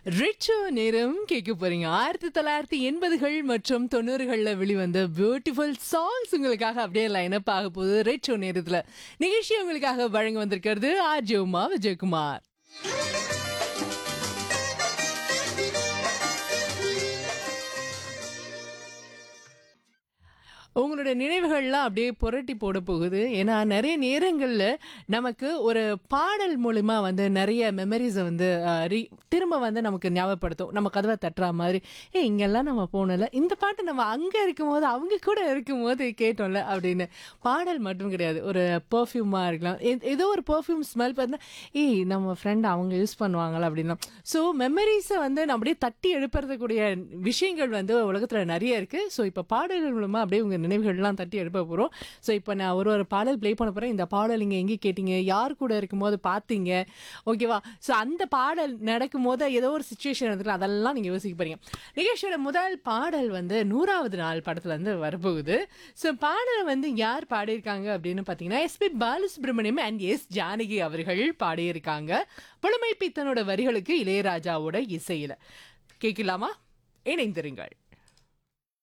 ரிச்சோ நேரம் கேட்க போறீங்க ஆயிரத்தி தொள்ளாயிரத்தி எண்பதுகள் மற்றும் தொண்ணூறுகளில் வெளிவந்த பியூட்டிஃபுல் சாங்ஸ் உங்களுக்காக அப்படியே லைனப் ஆக போகுது ரிச்சோ நேரத்தில் நிகழ்ச்சி உங்களுக்காக வழங்க வந்திருக்கிறது ஆர்ஜி உமா விஜயகுமார் உங்களுடைய நினைவுகள்லாம் அப்படியே புரட்டி போட போகுது ஏன்னா நிறைய நேரங்களில் நமக்கு ஒரு பாடல் மூலிமா வந்து நிறைய மெமரிஸை வந்து அஹ், re- திரும்ப வந்து நமக்கு ஞாபகப்படுத்தும் நம்ம கதவை தட்டுற மாதிரி ஏ இங்கெல்லாம் நம்ம போனல இந்த பாட்டு நம்ம அங்கே இருக்கும்போது அவங்க கூட இருக்கும்போது கேட்டோம்ல அப்படின்னு பாடல் மட்டும் கிடையாது ஒரு பர்ஃப்யூமாக இருக்கலாம் எ- ஏதோ ஒரு பர்ஃப்யூம் ஸ்மெல் பார்த்தா ஏய் நம்ம ஃப்ரெண்ட் அவங்க யூஸ் பண்ணுவாங்களா அப்படின்னா ஸோ மெமரிஸை வந்து நம்ம அப்படியே தட்டி எழுப்புறதுக்கூடிய விஷயங்கள் வந்து உலகத்தில் நிறைய இருக்குது ஸோ இப்போ பாடல்கள் மூலமாக அப்படியே உங்கள் நினைவுகள்லாம் தட்டி எழுப்ப போகிறோம் ஸோ இப்போ நான் ஒரு ஒரு பாடல் ப்ளே பண்ண போகிறேன் இந்த பாடல் நீங்கள் எங்கே கேட்டீங்க யார் கூட இருக்கும்போது பார்த்தீங்க ஓகேவா ஸோ அந்த பாடல் நடக்கும் போது ஏதோ ஒரு சுச்சுவேஷன் இருந்துக்கலாம் அதெல்லாம் நீங்கள் யோசிக்க போறீங்க நிகழ்ச்சியோட முதல் பாடல் வந்து நூறாவது நாள் படத்துல இருந்து வரப்போகுது ஸோ பாடலை வந்து யார் பாடியிருக்காங்க அப்படின்னு பார்த்தீங்கன்னா SP Balasubramaniam and S Janaki அவர்கள் பாடியிருக்காங்க புலமை பித்தனோட வரிகளுக்கு இளையராஜாவோட இசையில கேட்கலாமா இணைந்திருங்கள்